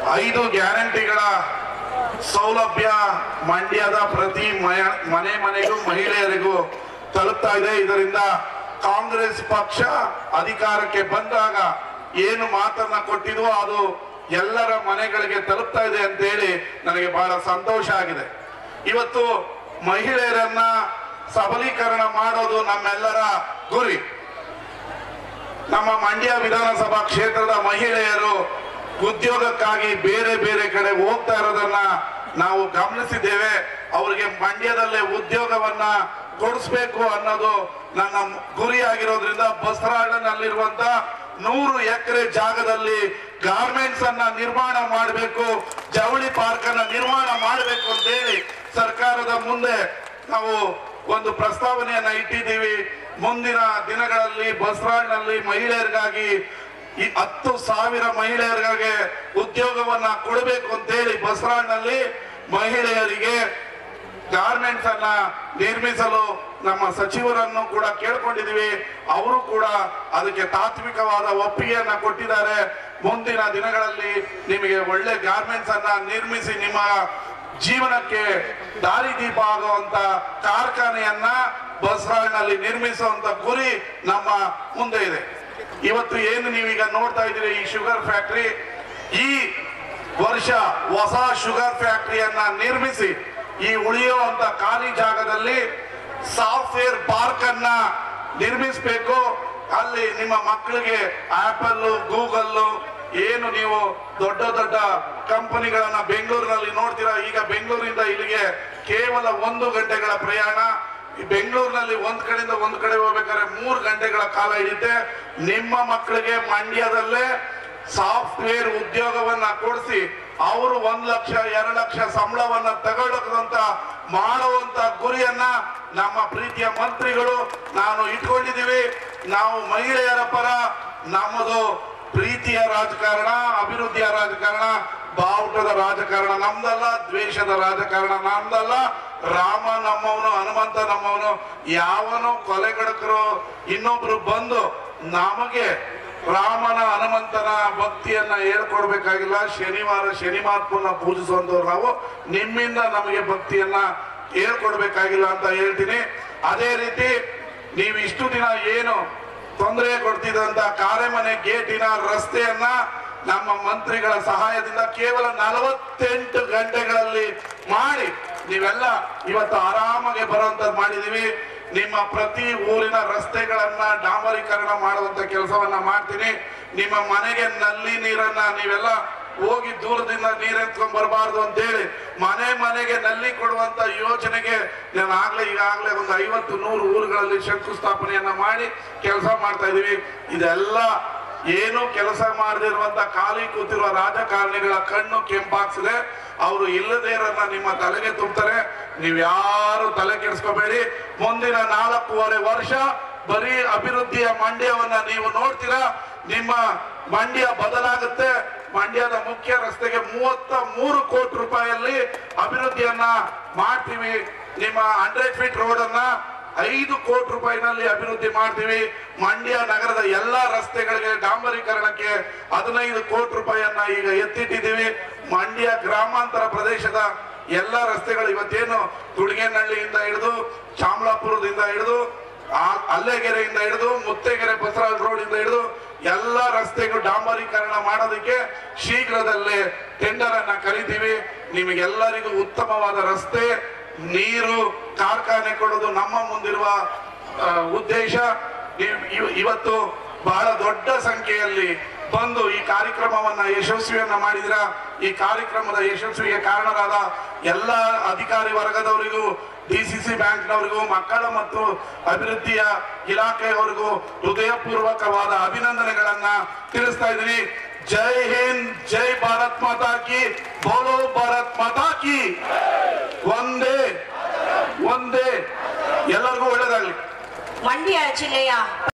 ಐದು ಗ್ಯಾರಂಟಿಗಳ ಸೌಲಭ್ಯ ಮಂಡ್ಯದ ಪ್ರತಿ ಮಯ- ಮನೆ ಮನೆಗೂ ಮಹಿಳೆಯರಿಗೂ ತಲುಪ್ತಾ ಇದೆ ಇದರಿಂದ ಕಾಂಗ್ರೆಸ್ ಪಕ್ಷ ಅಧಿಕಾರಕ್ಕೆ ಬಂದಾಗ ಏನು ಮಾತನ್ನ ಕೊಟ್ಟಿದ್ವೋ ಅದು ಎಲ್ಲರ ಮನೆಗಳಿಗೆ ತಲುಪ್ತಾ ಇದೆ ಅಂತೇಳಿ ನನಗೆ ಬಹಳ ಸಂತೋಷ ಆಗಿದೆ ಇವತ್ತು ಮಹಿಳೆಯರನ್ನ ಸಬಲೀಕರಣ ಮಾಡೋದು ನಮ್ಮೆಲ್ಲರ ಗುರಿ ನಮ್ಮ ಮಂಡ್ಯ ವಿಧಾನಸಭಾ ಕ್ಷೇತ್ರದ ಮಹಿಳೆಯರು ಉದ್ಯೋಗಕ್ಕಾಗಿ ಬೇರೆ ಬೇರೆ ಕಡೆ ಹೋಗ್ತಾ ಇರೋದನ್ನ ನಾವು ಗಮನಿಸಿದ್ದೇವೆ ಅವರಿಗೆ ಮಂಡ್ಯದಲ್ಲೇ ಉದ್ಯೋಗವನ್ನ ಕೊಡಿಸ್ಬೇಕು ಅನ್ನೋದು ನನ್ನ ಗುರಿಯಾಗಿರೋದ್ರಿಂದ ಬಸರಾಳನಲ್ಲಿರುವಂತ ನೂರು ಎಕರೆ ಜಾಗದಲ್ಲಿ ಗಾರ್ಮೆಂಟ್ಸ್ ಅನ್ನ ನಿರ್ಮಾಣ ಮಾಡಬೇಕು ಜವಳಿ ಪಾರ್ಕ್ ಅನ್ನ ನಿರ್ಮಾಣ ಮಾಡಬೇಕು ಅಂತೇಳಿ ಸರ್ಕಾರದ ಮುಂದೆ ನಾವು ಒಂದು ಪ್ರಸ್ತಾವನೆಯನ್ನ ಇಟ್ಟಿದ್ದೀವಿ ಮುಂದಿನ ದಿನಗಳಲ್ಲಿ ಬಸರಾಳ್ನಲ್ಲಿ ಮಹಿಳೆಯರಿಗಾಗಿ ಈ ಹತ್ತು ಸಾವಿರ ಮಹಿಳೆಯರಿಗೆ ಉದ್ಯೋಗವನ್ನ ಕೊಡಬೇಕು ಅಂತೇಳಿ ಬಸರಾಳ್ನಲ್ಲಿ ಮಹಿಳೆಯರಿಗೆ ಗಾರ್ಮೆಂಟ್ಸ್ ಅನ್ನ ನಿರ್ಮಿಸಲು ನಮ್ಮ ಸಚಿವರನ್ನು ಕೂಡ ಕೇಳ್ಕೊಂಡಿದೀವಿ ಅವರು ಕೂಡ ಅದಕ್ಕೆ ತಾತ್ವಿಕವಾದ ಒಪ್ಪಿಗೆಯನ್ನ ಕೊಟ್ಟಿದ್ದಾರೆ ಮುಂದಿನ ದಿನಗಳಲ್ಲಿ ನಿಮಗೆ ಒಳ್ಳೆ ಗಾರ್ಮೆಂಟ್ಸ್ ಅನ್ನ ನಿರ್ಮಿಸಿ ನಿಮ್ಮ ಜೀವನಕ್ಕೆ ದಾರಿದೀಪ ಆಗುವಂತ ಕಾರ್ಖಾನೆಯನ್ನ ಬಸರಾಳ್ನಲ್ಲಿ ನಿರ್ಮಿಸುವಂತ ಗುರಿ ನಮ್ಮ ಮುಂದೆ ಇದೆ ಇವತ್ತು ಏನು ನೀವೀಗ ನೋಡ್ತಾ ಇದ್ದೀರಿ ಈ ಶುಗರ್ ಫ್ಯಾಕ್ಟರಿ ಈ ವರ್ಷ ಹೊಸ ಶುಗರ್ ಫ್ಯಾಕ್ಟರಿಯನ್ನ ನಿರ್ಮಿಸಿ ಈ ಉಳಿಯುವಂತ ಖಾಲಿ ಜಾಗದಲ್ಲಿ ಸಾಫ್ಟ್ವೇರ್ ಪಾರ್ಕ್ ಅನ್ನ ನಿರ್ಮಿಸಬೇಕು ಅಲ್ಲಿ ನಿಮ್ಮ ಮಕ್ಕಳಿಗೆ ಆಪಲ್ ಗೂಗಲ್ ಏನು ನೀವು ದೊಡ್ಡ ದೊಡ್ಡ ಕಂಪನಿಗಳನ್ನ ಬೆಂಗಳೂರಿನಲ್ಲಿ ನೋಡ್ತೀರಾ ಈಗ ಬೆಂಗಳೂರಿಂದ ಇಲ್ಲಿಗೆ ಕೇವಲ ಒಂದು ಗಂಟೆಗಳ ಪ್ರಯಾಣ ಈ ಬೆಂಗಳೂರಿನಲ್ಲಿ ಒಂದ್ ಕಡೆಯಿಂದ ಒಂದ್ ಕಡೆ ಹೋಗ್ಬೇಕಾದ್ರೆ ಮೂರು ಗಂಟೆಗಳ ಕಾಲ ಹಿಡಿತೆ ನಿಮ್ಮ ಮಕ್ಕಳಿಗೆ ಮಂಡ್ಯದಲ್ಲೇ ಸಾಫ್ಟ್ವೇರ್ ಉದ್ಯೋಗವನ್ನ ಕೊಡಿಸಿ ಅವರು ಒಂದ್ ಲಕ್ಷ ಎರಡು ಲಕ್ಷ ಸಂಬಳವನ್ನ ತಗೊಳ್ಳದಂತ ಮಾಡುವಂತ ಗುರಿಯನ್ನ ನಮ್ಮ ಪ್ರೀತಿಯ ಮಂತ್ರಿಗಳು ನಾನು ಇಟ್ಕೊಂಡಿದ್ದೀವಿ ನಾವು ಮಹಿಳೆಯರ ಪರ ನಮ್ಮದು ಪ್ರೀತಿಯ ರಾಜಕಾರಣ ಅಭಿವೃದ್ಧಿಯ ರಾಜಕಾರಣ ಬಾವುಟದ ರಾಜಕಾರಣ ನಮ್ದಲ್ಲ ದ್ವೇಷದ ರಾಜಕಾರಣ ನಮ್ದಲ್ಲ ರಾಮ ನಮ್ಮವನು ಹನುಮಂತ ನಮ್ಮವನು ಯಾವನು ಕೊಲೆಗಡಕರು ಇನ್ನೊಬ್ರು ಬಂದು ನಮಗೆ ರಾಮನ ಹನುಮಂತನ ಭಕ್ತಿಯನ್ನ ಹೇಳ್ಕೊಡ್ಬೇಕಾಗಿಲ್ಲ ಶನಿವಾರ ಶನಿಮಾತ್ಮನ ಪೂಜಿಸುವಂತವ್ರು ನಾವು ನಿಮ್ಮಿಂದ ನಮಗೆ ಭಕ್ತಿಯನ್ನ ಹೇಳ್ಕೊಡ್ಬೇಕಾಗಿಲ್ಲ ಅಂತ ಹೇಳ್ತೀನಿ ಅದೇ ರೀತಿ ನೀವು ಇಷ್ಟು ದಿನ ಏನು ತೊಂದರೆ ಕೊಡ್ತಿದ್ದಂತ ಕಾರೆಮನೆ ಗೇಟಿನ ರಸ್ತೆಯನ್ನ ನಮ್ಮ ಮಂತ್ರಿಗಳ ಸಹಾಯದಿಂದ ಕೇವಲ ನಲವತ್ತೆಂಟು ಗಂಟೆಗಳಲ್ಲಿ ಮಾಡಿ ನೀವೆಲ್ಲ ಇವತ್ತು ಆರಾಮಾಗಿ ಬರುವಂತದ್ದು ಮಾಡಿದೀವಿ ನಿಮ್ಮ ಪ್ರತಿ ಊರಿನ ರಸ್ತೆಗಳನ್ನ ಡಾಂಬರೀಕರಣ ಮಾಡುವಂತ ಕೆಲಸವನ್ನ ಮಾಡ್ತೀನಿ ನಿಮ್ಮ ಮನೆಗೆ ನಲ್ಲಿ ನೀರನ್ನ ನೀವೆಲ್ಲ ಹೋಗಿ ದೂರದಿಂದ ನೀರ್ ಎತ್ಕೊಂಡ್ ಬರಬಾರ್ದು ಅಂತೇಳಿ ಮನೆ ಮನೆಗೆ ನಲ್ಲಿ ಕೊಡುವಂತ ಯೋಜನೆಗೆ ನಾನು ಆಗ್ಲೇ ಈಗಾಗಲೇ ಒಂದು ಐವತ್ತು ನೂರು ಊರುಗಳಲ್ಲಿ ಶಂಕುಸ್ಥಾಪನೆಯನ್ನ ಮಾಡಿ ಕೆಲಸ ಮಾಡ್ತಾ ಇದೀವಿ ಇದೆಲ್ಲ ಏನು ಕೆಲಸ ಮಾಡದಿರುವಂತ ಖಾಲಿ ಕೂತಿರುವ ರಾಜಕಾರಣಿಗಳ ಕಣ್ಣು ಕೆಂಪಾಗ್ಸಿದೆ ಅವರು ಇಲ್ಲದೇ ಇರೋದನ್ನ ನಿಮ್ಮ ತಲೆಗೆ ತುಂಬ್ತಾರೆ ನೀವ್ ಯಾರು ತಲೆ ಕೆಡಿಸ್ಕೋಬೇಡಿ ಮುಂದಿನ ನಾಲ್ಕೂವರೆ ವರ್ಷ ಬರೀ ಅಭಿವೃದ್ಧಿಯ ಮಂಡ್ಯವನ್ನ ನೀವು ನೋಡ್ತೀರಾ ನಿಮ್ಮ ಮಂಡ್ಯ ಬದಲಾಗುತ್ತೆ ಮಂಡ್ಯದ ಮುಖ್ಯ ರಸ್ತೆಗೆ ಮೂವತ್ತ ಮೂರು ಕೋಟಿ ರೂಪಾಯಿಯಲ್ಲಿ ಅಭಿವೃದ್ಧಿಯನ್ನ ಮಾಡ್ತೀವಿ ನಿಮ್ಮ ಹಂಡ್ರೆಡ್ ಫೀಟ್ ರೋಡ್ ಅನ್ನ ಐದು ಕೋಟಿ ರೂಪಾಯಿನಲ್ಲಿ ಅಭಿವೃದ್ಧಿ ಮಾಡ್ತೀವಿ ಮಂಡ್ಯ ನಗರದ ಎಲ್ಲಾ ರಸ್ತೆಗಳಿಗೆ ಡಾಂಬರೀಕರಣಕ್ಕೆ ಹದಿನೈದು ಕೋಟಿ ರೂಪಾಯಿಯನ್ನ ಈಗ ಎತ್ತಿಟ್ಟಿದ್ದೀವಿ ಮಂಡ್ಯ ಗ್ರಾಮಾಂತರ ಪ್ರದೇಶದ ಎಲ್ಲ ರಸ್ತೆಗಳು ಇವತ್ತೇನು ತುಡಿಗೇನಹಳ್ಳಿಯಿಂದ ಹಿಡಿದು ಚಾಮಲಾಪುರದಿಂದ ಹಿಡಿದು ಆ- ಅಲ್ಲೆಗೆರೆಯಿಂದ ಹಿಡಿದು ಮುತ್ತೇಗೆರೆ ಬಸವರಾಜ್ ರೋಡ್ ಇಂದ ಹಿಡಿದು ಎಲ್ಲ ರಸ್ತೆಗಳು ಡಾಂಬರೀಕರಣ ಮಾಡೋದಕ್ಕೆ ಶೀಘ್ರದಲ್ಲೇ ಟೆಂಡರ್ ಅನ್ನ ಕರಿತೀವಿ ನಿಮಗೆಲ್ಲರಿಗೂ ಉತ್ತಮವಾದ ರಸ್ತೆ ನೀರು ಕಾರ್ಖಾನೆ ಕೊಡೋದು ನಮ್ಮ ಮುಂದಿರುವ ಆ, ಉದ್ದೇಶ ಇವ್- ಇವ್- ಇವತ್ತು ಬಹಳ ದೊಡ್ಡ ಸಂಖ್ಯೆಯಲ್ಲಿ ಬಂದು ಈ ಕಾರ್ಯಕ್ರಮವನ್ನ ಯಶಸ್ವಿಯನ್ನ ಮಾಡಿದ್ರ ಈ ಕಾರ್ಯಕ್ರಮದ ಯಶಸ್ವಿಗೆ ಕಾರಣರಾದ ಎಲ್ಲ ಅಧಿಕಾರಿ ವರ್ಗದವರಿಗೂ ಡಿ ಸಿ ಸಿ ಬ್ಯಾಂಕ್ನವರಿಗೂ ಮಕ್ಕಳ ಮತ್ತು ಅಭಿವೃದ್ಧಿಯ ಇಲಾಖೆಯವರಿಗೂ ಹೃದಯಪೂರ್ವಕವಾದ ಅಭಿನಂದನೆಗಳನ್ನ ತಿಳಿಸ್ತಾ ಇದ್ದೀನಿ ಜೈ ಹಿಂದ್ ಜೈ ಭಾರತ್ ಮಾತಾ ಕಿ ಬೋಲೋ ಭಾರತ್ ಮಾತಾ ಕಿ ಒಂದೇ ಒಂದೇ ಎಲ್ಲರಿಗೂ ಒಳ್ಳೇದಾಗ್ಲಿ ಮಂಡ್ಯ ಜಿಲ್ಲೆಯ